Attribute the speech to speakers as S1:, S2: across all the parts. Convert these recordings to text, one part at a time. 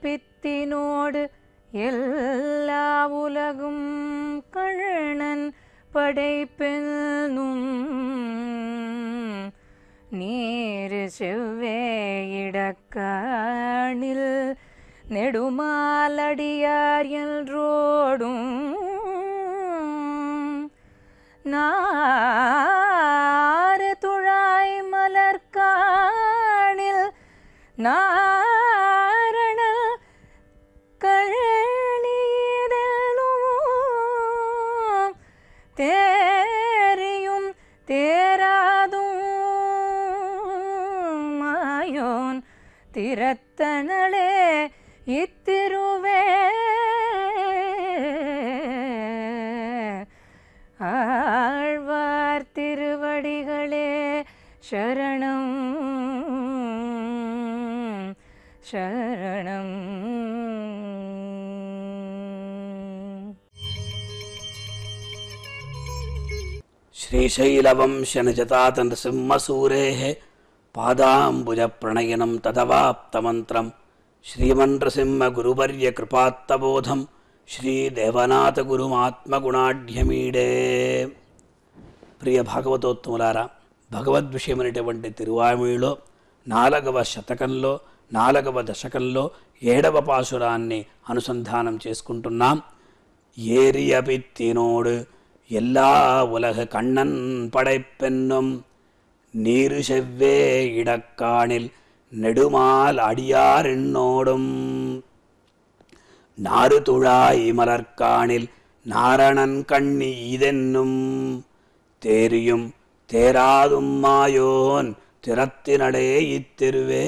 S1: பித்தினோடு எல்லா உலகும் கண்ணன் படைப்பென்னும் நீர் செவ்வேயிடக்காணில் நெடுமாலடியார் என்றோடும் நாறு துழாய் மலர்காணில் நாரண கழலியதெல்லும் தேரியும் தேராதும் மாயோன் திறத்தனளே இத்திருவே ஆழ்வார் திருவடிகளே சரணம் சரணம்
S2: శ్రీశైలవంశనజతాత నృసింహసూరే పాదాంబుజప్రణయనం తదవాప్తమంత్రం శ్రీమన్నృసింహ గురువర్య కృపాత్తబోధం శ్రీదేవనాథ గురుమాత్మగుణాఢ్యమీడే ప్రియ భాగవతోత్తములారా భగవద్విషయమైనటువంటి తిరువామిలో నాలుగవ శతకంలో నాలుగవ దశకంలో ఏడవ పాసురాన్ని అనుసంధానం చేసుకుంటున్నాం ஏறிய பித்தினோடு எல்லா உலக கண்ணன் படைப்பென்னும் நீரு செவ்வே இடக்காணில் நெடுமால் அடியார் என்னோடும் நாறு துழாய் மலர்காணில் நாரணன் கண்ணி இதென்னும் தேரியும் தேராதும் మాయోన్ తిరత్తినడే ఇత్తెరువే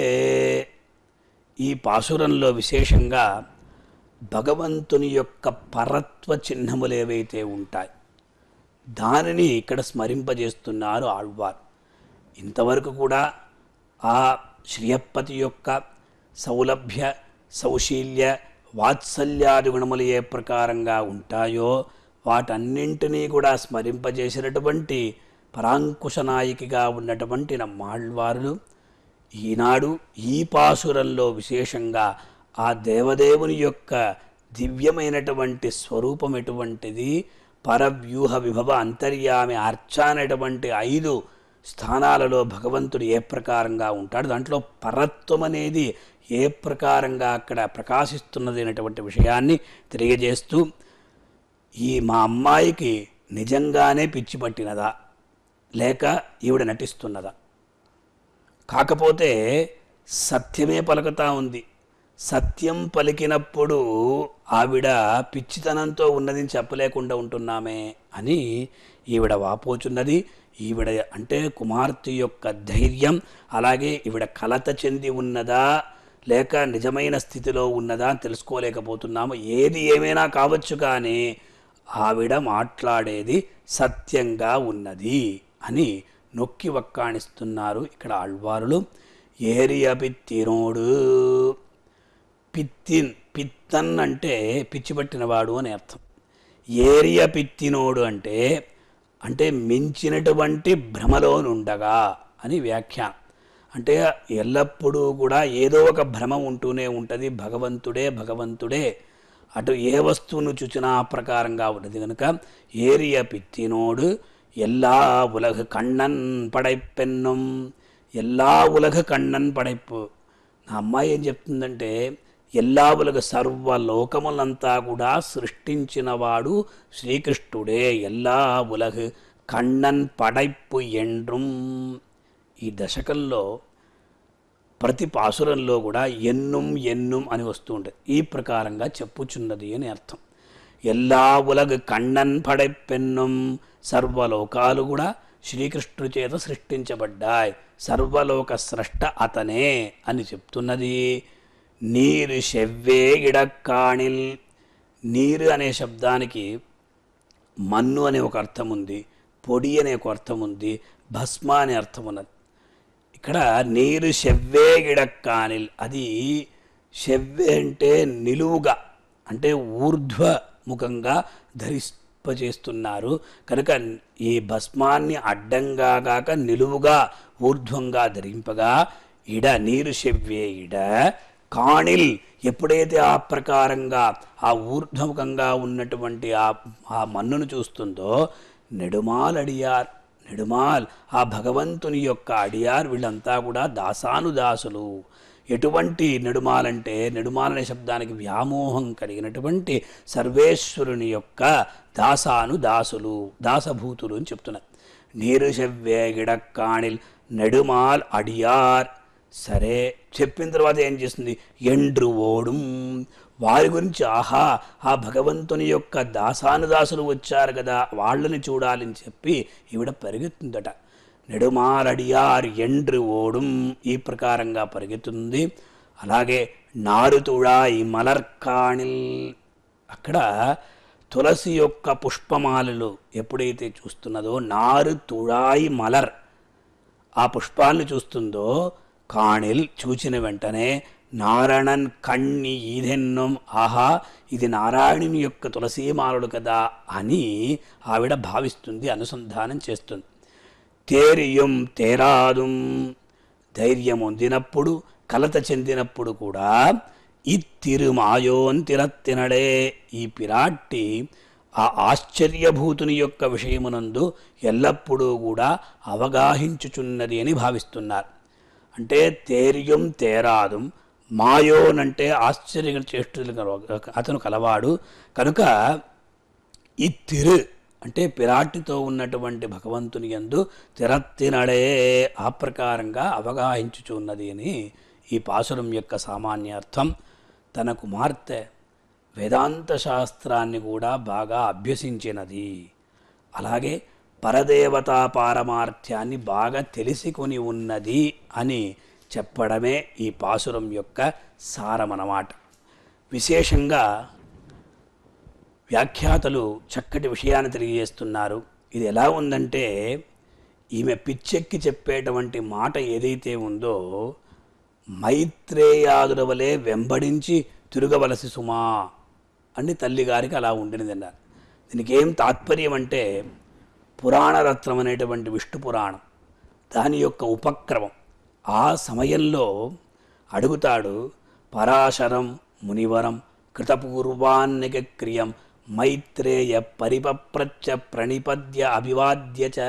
S2: ఈ పాసురంలో విశేషంగా భగవంతుని యొక్క పరత్వ చిహ్నములు ఏవైతే ఉంటాయి దానిని ఇక్కడ స్మరింపజేస్తున్నారు ఆళ్వార్ ఇంతవరకు కూడా ఆ శ్రీయప్పతి యొక్క సౌలభ్య సౌశీల్య వాత్సల్యాది గుణములు ఏ ప్రకారంగా ఉంటాయో వాటన్నింటినీ కూడా స్మరింపజేసినటువంటి పరాంకుశ నాయికగా ఉన్నటువంటి నమ్మాళ్వారులు ఈనాడు ఈ పాసురంలో విశేషంగా ఆ దేవదేవుని యొక్క దివ్యమైనటువంటి స్వరూపం ఎటువంటిది పరవ్యూహ విభవ అంతర్యామి అర్చ అనేటువంటి ఐదు స్థానాలలో భగవంతుడు ఏ ప్రకారంగా ఉంటాడు దాంట్లో పరత్వం అనేది ఏ ప్రకారంగా అక్కడ ప్రకాశిస్తున్నది అనేటువంటి విషయాన్ని తెలియజేస్తూ ఈ మా అమ్మాయికి నిజంగానే పిచ్చి పట్టినదా లేక ఈవిడ నటిస్తున్నదా కాకపోతే సత్యమే పలుకుతా ఉంది సత్యం పలికినప్పుడు ఆవిడ పిచ్చితనంతో ఉన్నదని చెప్పలేకుండా ఉంటున్నామే అని ఈవిడ వాపోచున్నది ఈవిడ అంటే కుమార్తె యొక్క ధైర్యం అలాగే ఈవిడ కలత చెంది ఉన్నదా లేక నిజమైన స్థితిలో ఉన్నదా అని తెలుసుకోలేకపోతున్నాము ఏది ఏమైనా కావచ్చు కానీ ఆవిడ మాట్లాడేది సత్యంగా ఉన్నది అని నొక్కి వక్కాణిస్తున్నారు ఇక్కడ ఆళ్వారులు ఏరియ పిత్తినోడు పిత్తిన్ పిత్తన్ అంటే పిచ్చిపట్టినవాడు అని అర్థం ఏరియ పిత్తినోడు అంటే అంటే మించినటువంటి భ్రమలోనుండగా అని వ్యాఖ్యానం అంటే ఎల్లప్పుడూ కూడా ఏదో ఒక భ్రమ ఉంటూనే ఉంటుంది భగవంతుడే భగవంతుడే అటు ఏ వస్తువును చూచినా ఆ ప్రకారంగా ఉన్నది కనుక ఏరియ పిత్తినోడు எல்லா உலகு கண்ணன் పడైపెన్నం ఎల్లా ఉలగ కണ്ണన్ పడైపు నా అమ్మాయి ఏం చెప్తుందంటే ఎల్లా ఉలగ సర్వలోకములంతా కూడా సృష్టించినవాడు శ్రీకృష్ణుడే ఎల్లా ఉలగు కണ്ണన్ పడైపు ఎండ్రం ఈ దశకంలో ప్రతి పాసురంలో కూడా ఎన్నుం ఎన్నుం అని వస్తూ ఉంటుంది ఈ ప్రకారంగా చెప్పుచున్నది అని అర్థం ఎల్లా ఉలగ కണ്ണన్ పడైపెన్నం సర్వలోకాలు కూడా శ్రీకృష్ణుడి చేత సృష్టించబడ్డాయి సర్వలోక స్రష్ట అతనే అని చెప్తున్నది నీరు చెవ్వే ఇడక్కాణిల్ నీరు అనే శబ్దానికి మన్ను అనే ఒక అర్థం ఉంది పొడి అనే ఒక అర్థం ఉంది భస్మ అనే అర్థం ఉన్నది ఇక్కడ నీరు చెవ్వే గిడక్కానిల్ అది చెవ్వే అంటే నిలువుగా అంటే ఊర్ధ్వముఖంగా ధరింపజేస్తున్నారు కనుక ఈ భస్మాన్ని అడ్డంగా కాక నిలువుగా ఊర్ధ్వంగా ధరింపగా ఇడ నీరు చెవ్వే ఇడ కాణిల్ ఎప్పుడైతే ఆ ప్రకారంగా ఆ ఊర్ధ్వముఖంగా ఉన్నటువంటి ఆ ఆ మన్నును చూస్తుందో నెడుమాల్ అడియార్ నెడుమాల్ ఆ భగవంతుని యొక్క అడియార్ వీళ్ళంతా కూడా దాసానుదాసులు ఎటువంటి నెడుమాలంటే నెడుమాల్ అనే శబ్దానికి వ్యామోహం కలిగినటువంటి సర్వేశ్వరుని యొక్క దాసాను దాసులు దాసభూతులు అని చెప్తున్నారు నీరు చెవ్వే గిడక్కాణిల్ నెడుమాల్ అడియార్ సరే చెప్పిన తర్వాత ఏం చేస్తుంది ఎండ్రు ఓடும் వారి గురించి ఆహా ఆ భగవంతుని యొక్క దాసానుదాసులు వచ్చారు కదా వాళ్ళని చూడాలని చెప్పి ఈవిడ పరిగెత్తుందట నెడుమారడియార్ ఎండ్రు ఓடும் ఈ ప్రకారంగా పరిగెత్తుంది అలాగే నారుతుడాయి మలర్కాణిల్ అక్కడ తులసి యొక్క పుష్పమాలలు ఎప్పుడైతే చూస్తున్నదో నారు తుడాయి మలర్ ఆ పుష్పాలను చూస్తుందో కాణిల్ చూచిన వెంటనే నారాయణన్ కణ్ణి ఈదెన్నం ఆహా ఇది నారాయణుని యొక్క తులసీమాలడు కదా అని ఆవిడ భావిస్తుంది అనుసంధానం చేస్తుంది తేరియం తేరాదుం ధైర్యం పొందినప్పుడు కలత చెందినప్పుడు కూడా ఈ తిరుమాయోన్ తిరత్తినడే ఈ పిరాట్టి ఆ ఆశ్చర్యభూతుని యొక్క విషయమునందు ఎల్లప్పుడూ కూడా అవగాహించుచున్నది అని భావిస్తున్నారు అంటే తేర్యం తేరాదుం మాయోనంటే ఆశ్చర్య చేష్టులు కల- అతను కలవాడు కనుక ఈ తిరు అంటే పిరాటితో ఉన్నటువంటి భగవంతుని యందు తిరత్తినడే ఆ ప్రకారంగా అవగాహించుచున్నది అని ఈ పాసురం యొక్క సామాన్యార్థం తన కుమార్తె వేదాంత శాస్త్రాన్ని కూడా బాగా అభ్యసించినది అలాగే పరదేవతా పారమార్థ్యాన్ని బాగా తెలిసికొని ఉన్నది అని చెప్పడమే ఈ పాసురం యొక్క సారమన్నమాట విశేషంగా వ్యాఖ్యాతలు చక్కటి విషయాన్ని తెలియజేస్తున్నారు ఇది ఎలా ఉందంటే ఈమె పిచ్చెక్కి చెప్పేటువంటి మాట ఏదైతే ఉందో మైత్రేయాదుల వలె వెంబడించి తిరగవలసి సుమా అని తల్లిగారికి అలా ఉండినది అన్నారు దీనికి ఏం తాత్పర్యం అంటే పురాణరత్నం అనేటువంటి విష్ణు పురాణం దాని యొక్క ఉపక్రమం ఆ సమయంలో అడుగుతాడు పరాశరం మునివరం కృతపూర్వాన్నిక క్రియం మైత్రేయ పరిపప్రచ్చ ప్రణిపద్య అభివాద్య చ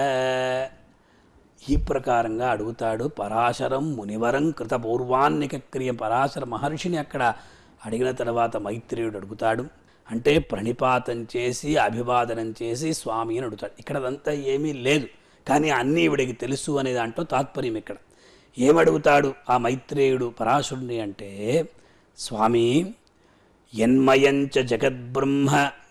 S2: ఈ ప్రకారంగా అడుగుతాడు పరాశరం మునివరం కృతపూర్వాన్నిక క్రియం పరాశర మహర్షిని అక్కడ అడిగిన తర్వాత మైత్రేయుడు అడుగుతాడు అంటే ప్రణిపాతం చేసి అభివాదనం చేసి స్వామి అని అడుగుతాడు ఇక్కడ అదంతా ఏమీ లేదు కానీ అన్నీ ఇవిడికి తెలుసు అనే దాంట్లో తాత్పర్యం ఇక్కడ ఏమడుగుతాడు ఆ మైత్రేయుడు పరాశుడిని అంటే స్వామి యన్మయంచ జగద్బ్రహ్మ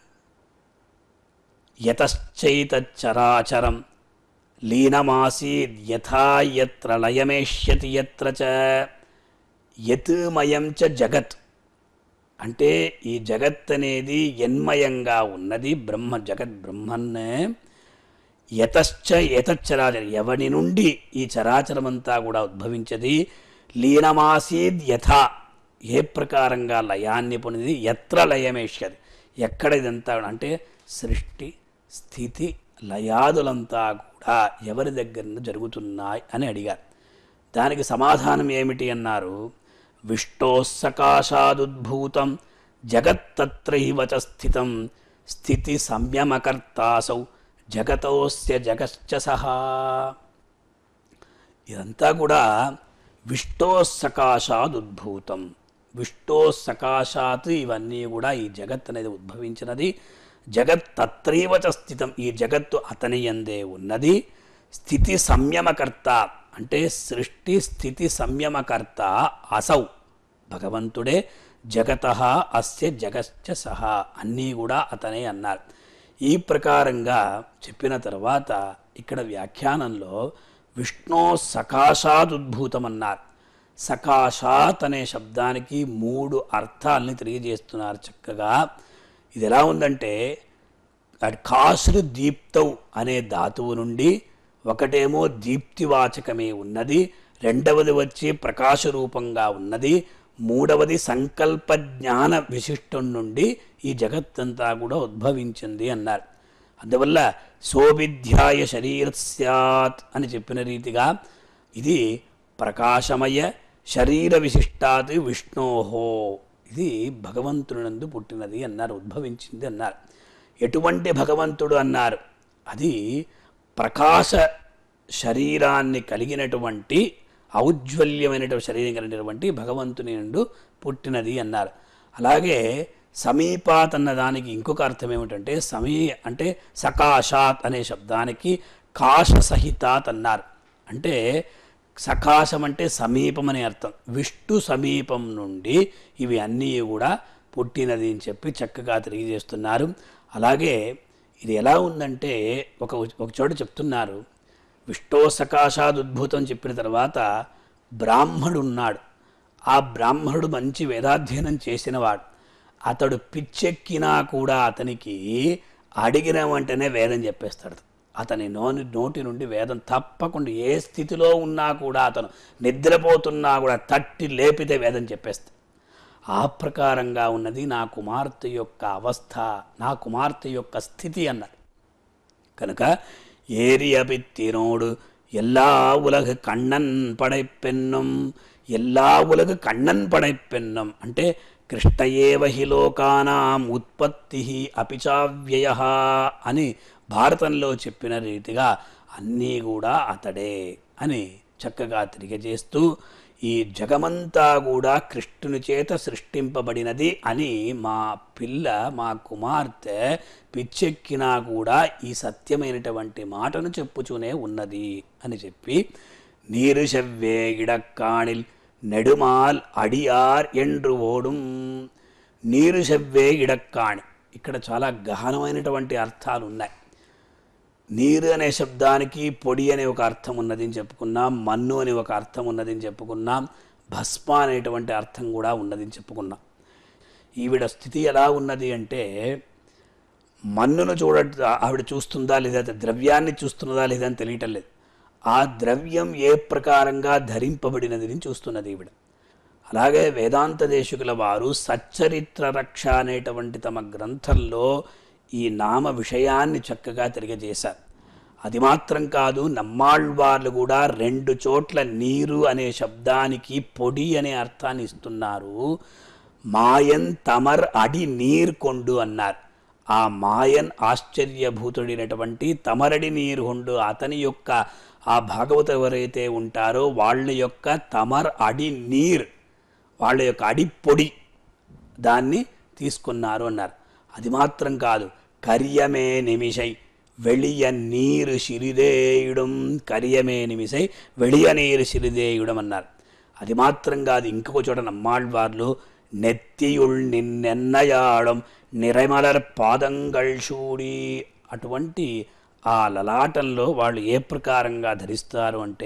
S2: యతశ్చైతచ్చరాచరం లీనమాసీద్ యథా యత్ర లయమేష్యతి యత్ర చ యత్ మయం చ జగత్ అంటే ఈ జగత్ అనేది ఎన్మయంగా ఉన్నది బ్రహ్మ జగత్ బ్రహ్మన్నే యతశ్చ యతచ్చరాచరం ఎవని నుండి ఈ చరాచరమంతా కూడా ఉద్భవించది లీనమాసీద్ యథా ఏ ప్రకారంగా లయాన్ని పొందింది ఎత్ర లయమేష్యది ఎక్కడ ఇదంతా అంటే సృష్టి స్థితి లయాదులంతా కూడా ఎవరి దగ్గర నుండి జరుగుతున్నాయి అని అడిగారు దానికి సమాధానం ఏమిటి అన్నారు విష్ణోస్సకాశాదుద్భూతం జగత్తత్రైవ చ స్థితం స్థితి సంయమకర్తాసౌ జగతోస్య జగశ్చ సహా ఇదంతా కూడా విష్ణోస్సకాశాద్ ఉద్భూతం విష్ణోస్సకాశాత్ ఇవన్నీ కూడా ఈ జగత్ అనేది ఉద్భవించినది జగత్ తత్రైవ చ స్థితం ఈ జగత్తు అతని యందే ఉన్నది స్థితి సంయమకర్త అంటే సృష్టి స్థితి సంయమకర్త అసౌ భగవంతుడే జగత అస్య జగశ్చ సహా అన్నీ కూడా అతనే అన్నారు ఈ ప్రకారంగా చెప్పిన తర్వాత ఇక్కడ వ్యాఖ్యానంలో విష్ణో సకాశాదుద్భూతం అన్నారు సకాశాత్ అనే శబ్దానికి మూడు అర్థాలని తెలియజేస్తున్నారు చక్కగా ఇది ఎలా ఉందంటే కాసులు దీప్తౌ అనే ధాతువు నుండి ఒకటేమో దీప్తివాచకమే ఉన్నది రెండవది వచ్చి ప్రకాశ రూపంగా ఉన్నది మూడవది సంకల్ప జ్ఞాన విశిష్టం నుండి ఈ జగత్తంతా కూడా ఉద్భవించింది అన్నారు అందువల్ల సోభిధ్యాయ శరీర స్యాత్ అని చెప్పిన రీతిగా ఇది ప్రకాశమయ శరీర విశిష్టాత్ విష్ణోహో ఇది భగవంతుడినందు పుట్టినది అన్నారు ఉద్భవించింది అన్నారు ఎటువంటి భగవంతుడు అన్నారు అది ప్రకాశ శరీరాన్ని కలిగినటువంటి ఔజ్వల్యమైనటువంటి శరీరం కలిగినటువంటి భగవంతుని నుండి పుట్టినది అన్నారు అలాగే సమీపాత్ అన్న దానికి ఇంకొక అర్థం ఏమిటంటే సమీ అంటే సకాశాత్ అనే శబ్దానికి కాశ సహితాత్ అన్నారు అంటే సకాశం అంటే సమీపం అనే అర్థం విష్ణు సమీపం నుండి ఇవి అన్నీ కూడా పుట్టినది అని చెప్పి చక్కగా తెలియజేస్తున్నారు అలాగే ఇది ఎలా ఉందంటే ఒక ఒక చోట చెప్తున్నారు విష్ణో సకాశాద్ ఉద్భూతం చెప్పిన తర్వాత బ్రాహ్మడు ఉన్నాడు ఆ బ్రాహ్మణుడు మంచి వేదాధ్యయనం చేసినవాడు అతడు పిచ్చెక్కినా కూడా అతనికి అడిగిన వెంటనే వేదం చెప్పేస్తాడు అతని నోని నోటి నుండి వేదం తప్పకుండా ఏ స్థితిలో ఉన్నా కూడా అతను నిద్రపోతున్నా కూడా తట్టి లేపితే వేదం చెప్పేస్తాడు ఆ ప్రకారంగా ఉన్నది నా కుమార్తె యొక్క అవస్థ నా కుమార్తె యొక్క స్థితి అన్నారు கனுக ஏரிய பித்தினோடு எல்லா உலகு கண்ணன் படைப்பென்னும் எல்லா ఉలగు కண்ணన్ పడైపెన్నం అంటే కృష్ణయేవ హి లోకానాం ఉత్పత్తి అపిచావ్యయ అని భారతంలో చెప్పిన రీతిగా అన్నీ కూడా అతడే అని చక్కగా తెలియజేస్తూ ఈ జగమంతా కూడా కృష్ణుని చేత సృష్టింపబడినది అని మా పిల్ల మా కుమార్తె పిచ్చెక్కినా కూడా ఈ సత్యమైనటువంటి మాటను చెప్పుచూనే ఉన్నది అని చెప్పి నీరు చెవ్వే ఇడక్కాణిల్ నెడుమాల్ అడియార్ ఎండ్రు ఓడుం నీరు చెవ్వే ఇడక్కాణి ఇక్కడ చాలా గహనమైనటువంటి అర్థాలు ఉన్నాయి నీరు అనే శబ్దానికి పొడి అనే ఒక అర్థం ఉన్నది అని చెప్పుకున్నాం మన్ను అనే ఒక అర్థం ఉన్నది అని చెప్పుకున్నాం భస్మ అనేటువంటి అర్థం కూడా ఉన్నది అని చెప్పుకున్నాం ఈవిడ స్థితి ఎలా ఉన్నది అంటే మన్నును చూడ ఆవిడ చూస్తుందా లేదా ద్రవ్యాన్ని చూస్తున్నదా లేదా అని తెలియటం లేదు ఆ ద్రవ్యం ఏ ప్రకారంగా ధరింపబడినది అని చూస్తున్నది ఈవిడ అలాగే వేదాంత దేశికుల వారు సచ్చరిత్ర రక్ష అనేటువంటి తమ గ్రంథంలో ఈ నామ విషయాన్ని చక్కగా తెలియజేశారు అది మాత్రం కాదు నమ్మాళ్వార్లు కూడా రెండు చోట్ల నీరు అనే శబ్దానికి పొడి అనే అర్థాన్ని ఇస్తున్నారు మాయన్ తమర్ అడి నీర్ కొండు అన్నారు ఆ మాయన్ ఆశ్చర్యభూతుడైనటువంటి తమరడి నీరు కొండు అతని యొక్క ఆ భాగవత ఎవరైతే ఉంటారో వాళ్ళ యొక్క తమర్ అడి నీర్ వాళ్ళ యొక్క అడి పొడి దాన్ని తీసుకున్నారు అన్నారు అది మాత్రం కాదు కరియమే నిమిషై வெளிய நீரு సిరిదేయుడం కరియమే నిమిషై வெளிய నీరు సిరిదేయుడం అన్నారు అది మాత్రం కాదు ఇంకొక చోట నమ్మాళ్వార్లు నెత్తియుள் నిన్నెన్నయాడం నిరమలర్ పాదంగల్ చూడి అటువంటి ఆ లలాటంలో వాళ్ళు ఏ ప్రకారంగా ధరిస్తారు అంటే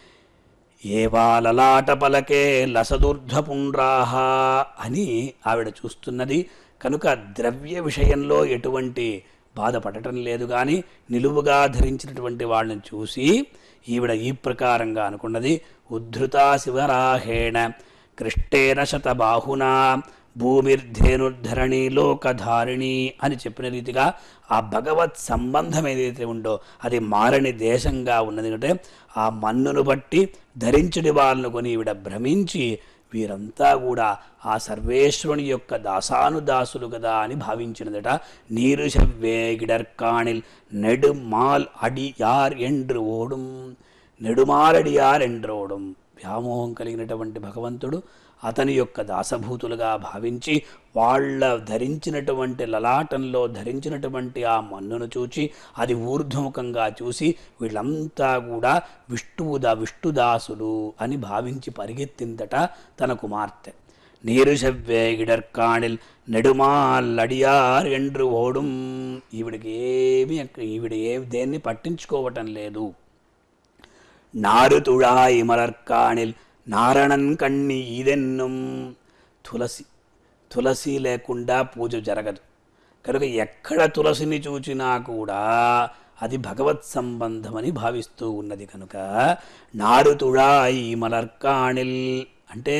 S2: ఏవా లలాట పలకే లసదుర్ధపుండ్రాహ అని ఆవిడ చూస్తున్నది కనుక ద్రవ్య విషయంలో ఎటువంటి బాధపడటం లేదు కానీ నిలువుగా ధరించినటువంటి వాళ్ళని చూసి ఈవిడ ఈ ప్రకారంగా అనుకున్నది ఉద్ధృతా శివరాహేణ కృష్టేన శతబాహునా భూమిర్ధేనుద్ధరణి లోకధారిణి అని చెప్పిన రీతిగా ఆ భగవత్ సంబంధం ఏదైతే ఉందో అది మారని దేశంగా ఉన్నది అంటే ఆ మన్నును బట్టి ధరించడి వాళ్ళను కొని ఈవిడ భ్రమించి వీరంతా కూడా ఆ సర్వేశ్వరుని యొక్క దాసానుదాసులు కదా అని భావించినదట నీరు చెవ్వేగిడర్కాణిల్ నెడుమాల్ అడి యార్ ఎండ్రు ఓడుం నెడుమాలడియార్ ఎండ్రోడం వ్యామోహం కలిగినటువంటి భగవంతుడు అతని యొక్క దాసభూతులుగా భావించి వాళ్ళ ధరించినటువంటి లలాటంలో ధరించినటువంటి ఆ మన్నును చూచి అది ఊర్ధ్వముఖంగా చూసి వీళ్ళంతా కూడా విష్ణువుదా విష్ణుదాసులు అని భావించి పరిగెత్తిందట తన కుమార్తె నీరు செவ்வே இடர்காணில் நெடுமால் అడియార్ ఎండ్రు ఓడుం ఈవిడికి ఏమి ఈవిడ ఏ దేన్ని పట్టించుకోవటం లేదు నారు తుళాయి మలర్కాణిల్ నారణన్ కన్ని ఈదెన్నం తులసి తులసి లేకుండా పూజ జరగదు కనుక ఎక్కడ తులసిని చూచినా కూడా అది భగవత్ సంబంధమని భావిస్తూ ఉన్నది కనుక నారు తుళాయి మలర్కాణిల్ అంటే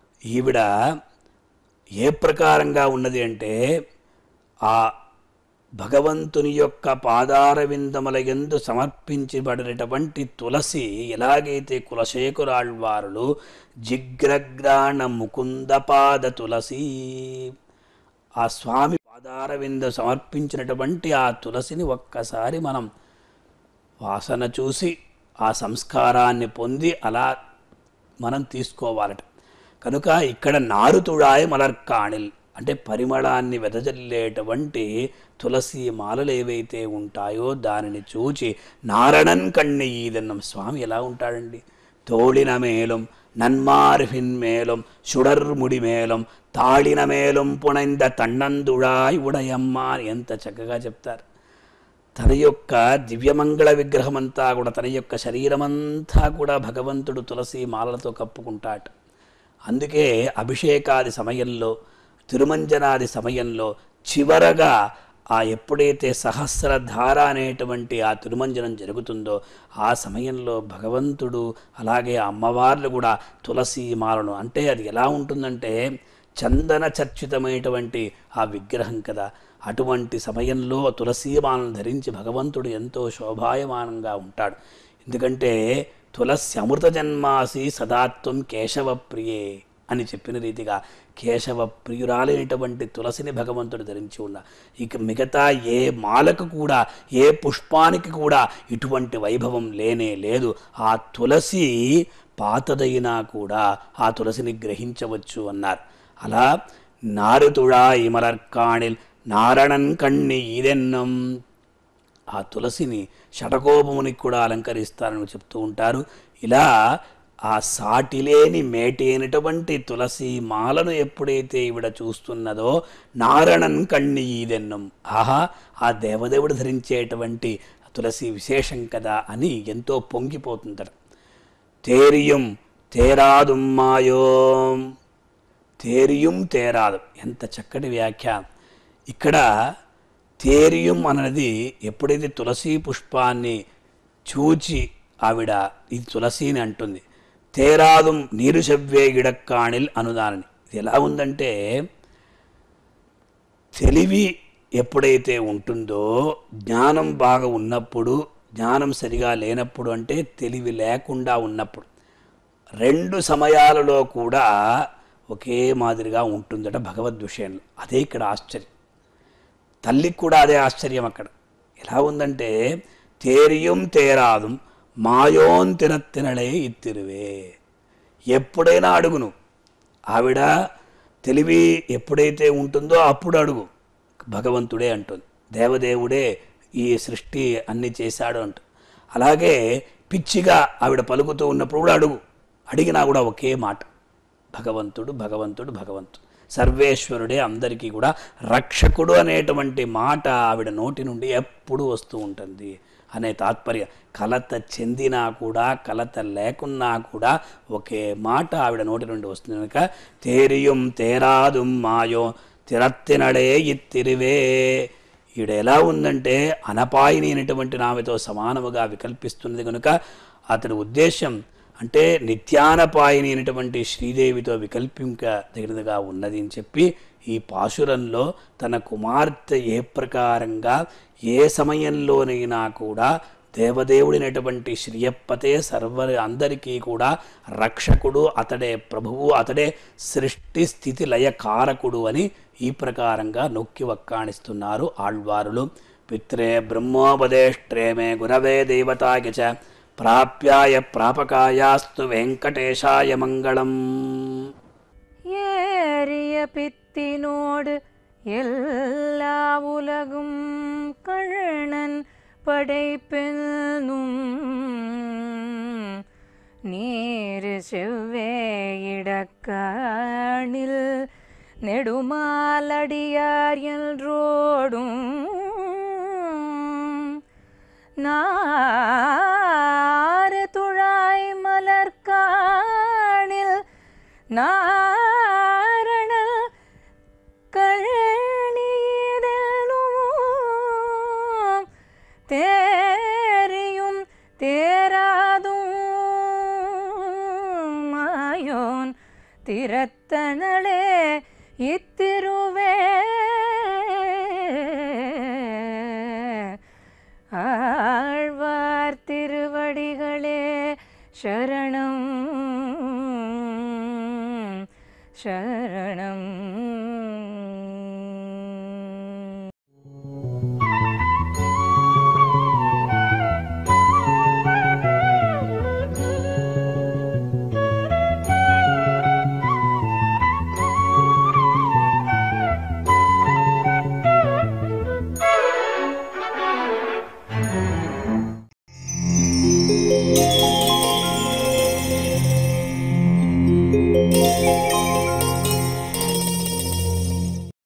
S2: ఈవిడ ఏ ప్రకారంగా ఉన్నది అంటే ఆ భగవంతుని యొక్క పాదార విందముల ఎందు సమర్పించబడినటువంటి తులసి ఎలాగైతే కులశేఖరాళ్వారులు జిగ్రగ్రాణ ముకుంద పాద తులసి ఆ స్వామి పాదార వింద సమర్పించినటువంటి ఆ తులసిని ఒక్కసారి మనం వాసన చూసి ఆ సంస్కారాన్ని పొంది అలా మనం తీసుకోవాలట కనుక ఇక్కడ నారుతుడాయ మలర్కాణిల్ అంటే పరిమళాన్ని వెదజల్లేటువంటి తులసి మాలలు ఏవైతే ఉంటాయో దానిని చూచి నారణన్ కಣ್ಣి ఈదన్నం స్వామి ఎలా ఉంటాడండి తోళిన మేలం నన్మార్ఫిన్ మేలం సుడర్ముడి మేలం తాళిన మేలం పుణైంద తన్నందుడాయ్ ఉడయమ్మ అని ఎంత చక్కగా చెప్తారు తన యొక్క దివ్యమంగళ విగ్రహమంతా కూడా తన యొక్క శరీరమంతా కూడా భగవంతుడు తులసి మాలలతో కప్పుకుంటాట అందుకే అభిషేకాది సమయంలో తిరుమంజనాది సమయంలో చివరగా ఆ ఎప్పుడైతే సహస్రధార అనేటువంటి ఆ తిరుమంజనం జరుగుతుందో ఆ సమయంలో భగవంతుడు అలాగే అమ్మవార్లు కూడా తులసి మాలను అంటే అది ఎలా ఉంటుందంటే చందన చర్చితమైనటువంటి ఆ విగ్రహం కదా అటువంటి సమయంలో తులసీమాలను ధరించి భగవంతుడు ఎంతో శోభాయమానంగా ఉంటాడు ఎందుకంటే తులసి అమృత జన్మాసి సదాత్వం కేశవ ప్రియే అని చెప్పిన రీతిగా కేశవ ప్రియురాలైనటువంటి తులసిని భగవంతుడు ధరించి ఉన్న ఇక మిగతా ఏ మాలకు కూడా ఏ పుష్పానికి కూడా ఇటువంటి వైభవం లేనే లేదు ఆ తులసి పాతదైనా కూడా ఆ తులసిని గ్రహించవచ్చు అన్నారు అలా నారుతుడా ఇమరర్కాణిల్ నారణన్ కణ్ణి ఈదెన్నం ఆ తులసిని షటకోపమునికి కూడా అలంకరిస్తారని చెప్తూ ఉంటారు ఇలా ఆ సాటిలేని మేటి అయినటువంటి తులసి మాలను ఎప్పుడైతే ఈవిడ చూస్తున్నదో నారణన్ కణ్ణి ఈదెన్నం ఆహా ఆ దేవదేవుడు ధరించేటువంటి తులసి విశేషం కదా అని ఎంతో పొంగిపోతుందట తేరియం తేరాదుమ్మాయోం తేరియం తేరాదు ఎంత చక్కటి వ్యాఖ్యానం ఇక్కడ తేరియం అన్నది ఎప్పుడైతే తులసి పుష్పాన్ని చూచి ఆవిడ ఇది తులసిని అంటుంది తేరాదుం నీరు చెవ్వే గిడక్కాణిల్ అనుదానని ఇది ఎలా ఉందంటే తెలివి ఎప్పుడైతే ఉంటుందో జ్ఞానం బాగా ఉన్నప్పుడు జ్ఞానం సరిగా లేనప్పుడు అంటే తెలివి లేకుండా ఉన్నప్పుడు రెండు సమయాలలో కూడా ఒకే మాదిరిగా ఉంటుందట భగవద్ విషయంలో అదే ఇక్కడ ఆశ్చర్యం తల్లికి కూడా అదే ఆశ్చర్యం అక్కడ ఎలా ఉందంటే తేరియం తేరాదుం మాయోన్ తినత్తినడే ఇత్తిరువే ఎప్పుడైనా అడుగును ఆవిడ తెలివి ఎప్పుడైతే ఉంటుందో అప్పుడు అడుగు భగవంతుడే అంటుంది దేవదేవుడే ఈ సృష్టి అన్ని చేశాడు అంటు అలాగే పిచ్చిగా ఆవిడ పలుకుతూ ఉన్నప్పుడు కూడా అడుగు అడిగినా కూడా ఒకే మాట భగవంతుడు భగవంతుడు భగవంతుడు సర్వేశ్వరుడే అందరికీ కూడా రక్షకుడు అనేటువంటి మాట ఆవిడ నోటి నుండి ఎప్పుడు వస్తూ ఉంటుంది అనే తాత్పర్యం కలత చెందినా కూడా కలత లేకున్నా కూడా ఒకే మాట ఆవిడ నోటి నుండి వస్తుంది కనుక తేరియం తేరాదుం మాయో తిరత్తినడే ఇత్తిరివే ఈవిడ ఎలా ఉందంటే అనపాయిని అయినటువంటి నామెతో సమానముగా వికల్పిస్తున్నది కనుక అతని ఉద్దేశం అంటే నిత్యానపాయిని అయినటువంటి శ్రీదేవితో వికల్పించదగినదిగా ఉన్నది అని చెప్పి ఈ పాశురంలో తన కుమార్తె ఏ ప్రకారంగా ఏ సమయంలోనైనా కూడా దేవదేవుడినటువంటి శ్రీయప్పతే సర్వ అందరికీ కూడా రక్షకుడు అతడే ప్రభువు అతడే సృష్టి స్థితి లయ కారకుడు అని ఈ ప్రకారంగా నొక్కి వక్కాణిస్తున్నారు ఆళ్వారులు పిత్రే బ్రహ్మోపదేష్ట్రే మే గురవే దేవతాయ చ ప్రాప్యాయ ప్రాపకాయాస్తు వెంకటేశాయ మంగళం
S1: ஏறிய பித்தினோடு எல்லா உலகும் கண்ணன் படைப்பென்னும் நீர் செவ்வே இடக்காணில் நெடுமாலடியார் என்றோடும் நாறு துழாய் மலர்காணில் நாரண கழனிதலும் தேரியும் தேராதும் மாயோன் திறத்தனளே இத்திருவே ஆழ்வார் திருவடிகளே சரணம் சரணம்